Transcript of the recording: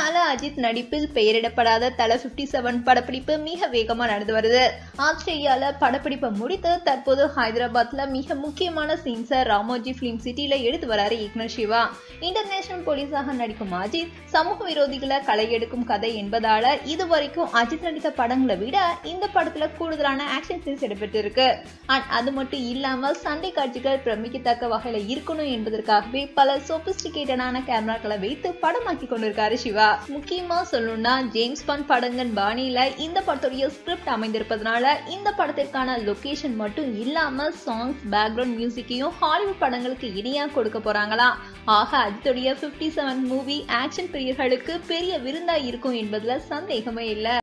தல அஜித் நடிப்பில் பெயரிடப்படாத தல 57 செவன் படப்பிடிப்பு மிக வேகமா நடந்து வருது ஆஸ்திரேலியால படப்பிடிப்பை முடித்து தற்போது ஹைதராபாத்ல மிக முக்கியமான சீன்ஸை ராமோஜி பிலிம் சிட்டில எடுத்து வராரு இயக்குனர் சிவா இன்டர்நேஷனல் போலீஸாக நடிக்கும் அஜித் சமூக விரோதிகளை களை எடுக்கும் கதை என்பதால இதுவரைக்கும் அஜித் நடித்த படங்களை விட இந்த படத்துல கூடுதலான ஆக்ஷன் சீன்ஸ் இடம்பெற்றிருக்கு அண்ட் அது மட்டும் இல்லாம சண்டை காட்சிகள் பிரமிக்கத்தக்க வகையில இருக்கணும் என்பதற்காகவே பல சோபிஸ்டிகேட்டடான கேமராக்களை வைத்து படமாக்கி கொண்டிருக்காரு சிவா முக்கியமா சொல்லணும்னா ஜேம்ஸ் பாண்ட் படங்கன் பாணியில இந்த படத்துடைய ஸ்கிரிப்ட் அமைந்திருப்பதனால இந்த படத்திற்கான லொகேஷன் மட்டும் இல்லாம சாங்ஸ் பேக்ரவுண்ட் மியூசிக்கையும் ஹாலிவுட் படங்களுக்கு இணையா கொடுக்க போறாங்களாம் ஆக அஜித்துடைய 57 செவன் மூவி ஆக்ஷன் பிரியர்களுக்கு பெரிய விருந்தா இருக்கும் என்பதுல சந்தேகமே இல்லை